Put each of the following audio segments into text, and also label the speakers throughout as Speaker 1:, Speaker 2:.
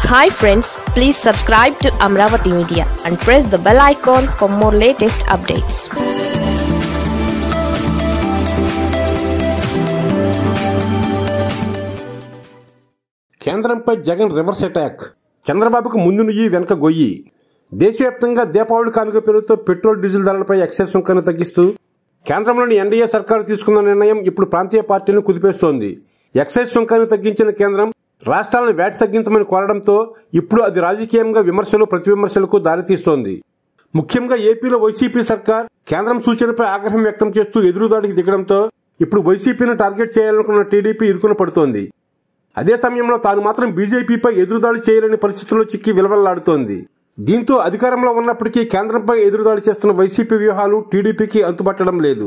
Speaker 1: hi friends please subscribe to Amaravati media and press the bell icon for more latest updates
Speaker 2: కేంద్రంపై Jagan reverse attack చంద్రబాబుకు ముందు నుయ్యి వెనక గొయ్యి దేశవ్యాప్తంగా దీపావళి కానుక పేరుతో పెట్రోల్ డీజిల్ ధరలపై ఎక్సైజ్ సుంకాన్ని తగ్గిస్తూ కేంద్రంలోని ఎన్డీఏ సర్కారు తీసుకున్న నిర్ణయం ఇప్పుడు ప్రాంతీయ పార్టీలను కుదిపేస్తోంది ఎక్సైజ్ సుంకాన్ని తగ్గించిన కేంద్రం రాష్ట్రాలను వ్యాట్ తగ్గించమని కోరడంతో ఇప్పుడు అది రాజకీయంగా విమర్శలు ప్రతివిమర్శలకు దారితీస్తోంది ముఖ్యంగా ఏపీలో వైసీపీ సర్కార్ కేంద్రం సూచనపై ఆగ్రహం వ్యక్తం చేస్తూ ఎదురుదాడికి దిగడంతో ఇప్పుడు వైసీపీని టార్గెట్ చేయాలనుకున్న టీడీపీ ఇరుకున పడుతోంది అదే సమయంలో తాను మాత్రం బీజేపీపై ఎదురుదాడి చేయలేని పరిస్థితుల్లో చిక్కి విలవల్లాడుతోంది దీంతో అధికారంలో ఉన్నప్పటికీ కేంద్రంపై ఎదురుదాడి చేస్తున్న వైసీపీ వ్యూహాలు టీడీపీకి అంతుపట్టడం లేదు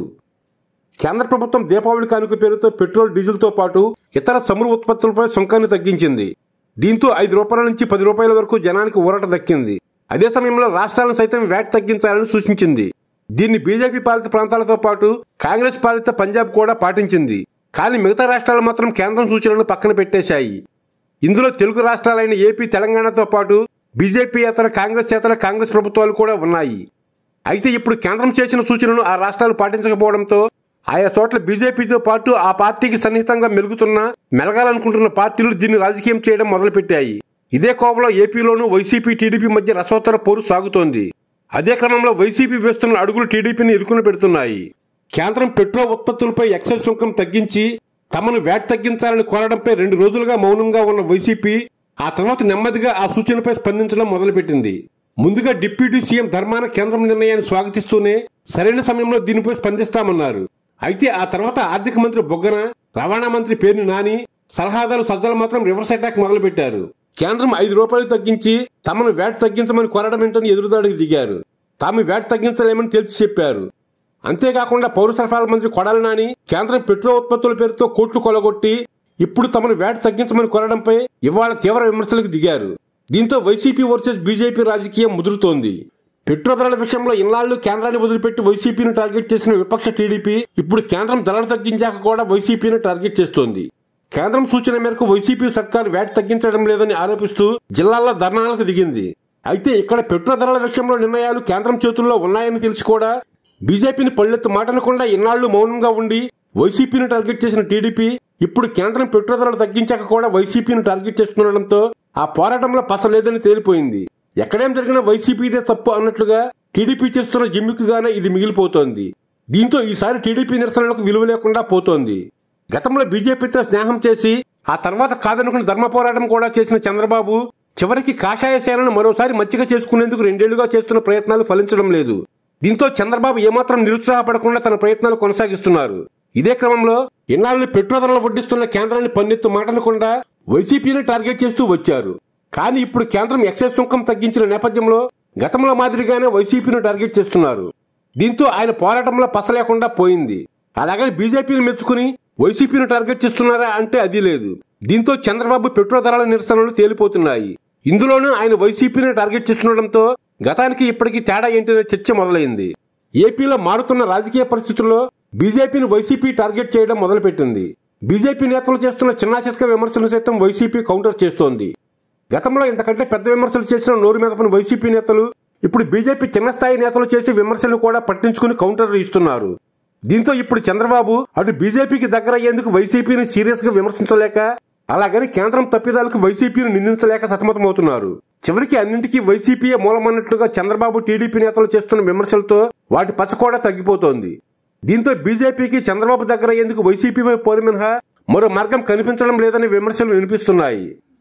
Speaker 2: కేంద్ర ప్రభుత్వం దీపావళి కానుక పేరుతో పెట్రోల్ డీజిల్తో పాటు ఇతర చమురు ఉత్పత్తులపై సుంకాన్ని తగ్గించింది దీంతో ఐదు రూపాయల నుంచి పది రూపాయల వరకు జనానికి ఊరట దక్కింది అదే సమయంలో రాష్ట్రాలను సైతం వ్యాట్ తగ్గించాలని సూచించింది దీన్ని బీజేపీ పాలిత ప్రాంతాలతో పాటు కాంగ్రెస్ పాలిత పంజాబ్ కూడా పాటించింది కానీ మిగతా రాష్ట్రాలు మాత్రం కేంద్రం సూచనలను పక్కన పెట్టేశాయి ఇందులో తెలుగు రాష్ట్రాలైన ఏపీ తెలంగాణతో పాటు బీజేపీ ఇతర కాంగ్రెస్ ఇతర కాంగ్రెస్ ప్రభుత్వాలు కూడా ఉన్నాయి అయితే ఇప్పుడు కేంద్రం చేసిన సూచనను ఆ రాష్ట్రాలు పాటించకపోవడంతో ఆయా చోట్ల బీజేపీతో పాటు ఆ పార్టీకి సన్నిహితంగా మెలుగుతున్న మెలగాలనుకుంటున్న పార్టీలు దీన్ని రాజకీయం చేయడం మొదలుపెట్టాయి ఇదే కోవలో ఏపీలోనూ వైసీపీ టీడీపీ మధ్య రసోత్తర పోరు సాగుతోంది అదే క్రమంలో వైసీపీ వేస్తున్న అడుగులు టీడీపీని ఇరుకున పెడుతున్నాయి కేంద్రం పెట్రోల్ ఉత్పత్తులపై ఎక్సైజ్ సుంకం తగ్గించి తమను వ్యాట్ తగ్గించాలని కోరడంపై రెండు రోజులుగా మౌనంగా ఉన్న వైసీపీ ఆ తర్వాత నెమ్మదిగా ఆ సూచనపై స్పందించడం మొదలుపెట్టింది ముందుగా డిప్యూటీ సీఎం ధర్మాన కేంద్రం నిర్ణయాన్ని స్వాగతిస్తూనే సరైన సమయంలో దీనిపై స్పందిస్తామన్నారు అయితే ఆ తర్వాత ఆర్థిక మంత్రి బొగ్గన రవాణా మంత్రి పేరుని నాని సలహాదారు సజ్జలు మాత్రం రివర్స్ అటాక్ మొదలుపెట్టారు కేంద్రం ఐదు రూపాయలు తగ్గించి తమను వ్యాట్ తగ్గించమని కోరడం ఏంటని ఎదురుదాడికి దిగారు తాము వ్యాట్ తగ్గించలేమని తేల్చి చెప్పారు అంతేకాకుండా పౌర సరఫరాల మంత్రి కొడాలి నాని కేంద్రం పెట్రోల్ ఉత్పత్తుల పేరుతో కోట్లు కొలగొట్టి ఇప్పుడు తమను వ్యాట్ తగ్గించమని కోరడంపై ఇవాళ తీవ్ర విమర్శలకు దిగారు దీంతో వైసీపీ వర్సెస్ బీజేపీ రాజకీయం ముదురుతోంది పెట్రోల్ ధరల విషయంలో ఇన్నాళ్లు కేంద్రాన్ని వదిలిపెట్టి వైసీపీని టార్గెట్ చేసిన విపక్ష టీడీపీ ఇప్పుడు కేంద్రం ధరలు తగ్గించాక కూడా వైసీపీని టార్గెట్ చేస్తోంది కేంద్రం సూచన మేరకు వైసీపీ సర్కార్ వ్యాట్ తగ్గించడం లేదని ఆరోపిస్తూ జిల్లాల్లో ధర్నాలకు దిగింది అయితే ఇక్కడ పెట్రోల్ ధరల విషయంలో నిర్ణయాలు కేంద్రం చేతుల్లో ఉన్నాయని తెలిసి కూడా బీజేపీని పళ్ళెత్తు మాటనకుండా ఇన్నాళ్లు మౌనంగా ఉండి వైసీపీని టార్గెట్ చేసిన టీడీపీ ఇప్పుడు కేంద్రం పెట్రోల్ ధరలు తగ్గించాక కూడా వైసీపీని టార్గెట్ చేస్తుండటంతో ఆ పోరాటంలో పసలేదని తేలిపోయింది ఎక్కడేం జరిగినా వైసీపీదే తప్పు అన్నట్లుగా టీడీపీ చేస్తున్న జిమ్మిక్కుగానే ఇది మిగిలిపోతోంది దీంతో ఈసారి టీడీపీ నిరసనలకు విలువ లేకుండా పోతోంది గతంలో బీజేపీతో స్నేహం చేసి ఆ తర్వాత కాదనుకుని ధర్మ పోరాటం కూడా చేసిన చంద్రబాబు చివరికి కాషాయ సేనను మరోసారి మచ్చిక చేసుకునేందుకు రెండేళ్లుగా చేస్తున్న ప్రయత్నాలు ఫలించడం లేదు దీంతో చంద్రబాబు ఏమాత్రం నిరుత్సాహపడకుండా తన ప్రయత్నాలు కొనసాగిస్తున్నారు ఇదే క్రమంలో ఇన్నాళ్ళు పెట్రోల్ ధరలు వడ్డిస్తున్న కేంద్రాన్ని పన్నెత్తు మాటనకుండా వైసీపీని టార్గెట్ చేస్తూ వచ్చారు కానీ ఇప్పుడు కేంద్రం ఎక్సైజ్ సుంకం తగ్గించిన నేపథ్యంలో గతంలో మాదిరిగానే వైసీపీని టార్గెట్ చేస్తున్నారు దీంతో ఆయన పోరాటంలో పసలేకుండా పోయింది అలాగని బీజేపీని మెచ్చుకుని వైసీపీని టార్గెట్ చేస్తున్నారా అంటే అది లేదు దీంతో చంద్రబాబు పెట్రోల్ ధరల నిరసనలు తేలిపోతున్నాయి ఇందులోనూ ఆయన వైసీపీని టార్గెట్ చేస్తుండటంతో గతానికి ఇప్పటికీ తేడా ఏంటనే చర్చ మొదలైంది ఏపీలో మారుతున్న రాజకీయ పరిస్థితుల్లో బీజేపీని వైసీపీ టార్గెట్ చేయడం మొదలుపెట్టింది బీజేపీ నేతలు చేస్తున్న చిన్న చితక విమర్శలు సైతం వైసీపీ కౌంటర్ చేస్తోంది గతంలో ఇంతకంటే పెద్ద విమర్శలు చేసిన నోరు మీదపని వైసీపీ నేతలు ఇప్పుడు బీజేపీ చిన్న స్థాయి నేతలు చేసే విమర్శలు కూడా పట్టించుకుని కౌంటర్ ఇస్తున్నారు దీంతో ఇప్పుడు చంద్రబాబు అటు బీజేపీకి దగ్గర అయ్యేందుకు వైసీపీని సీరియస్ గా విమర్శించలేక అలాగని కేంద్రం తప్పిదాలకు వైసీపీని నిందించలేక సతమతమవుతున్నారు చివరికి అన్నింటికీ వైసీపీయే మూలమన్నట్లుగా చంద్రబాబు టీడీపీ నేతలు చేస్తున్న విమర్శలతో వాటి పచ్చ కూడా తగ్గిపోతోంది దీంతో బీజేపీకి చంద్రబాబు దగ్గర అయ్యేందుకు వైసీపీపై పోరు మినహా మరో మార్గం కనిపించడం లేదని విమర్శలు వినిపిస్తున్నాయి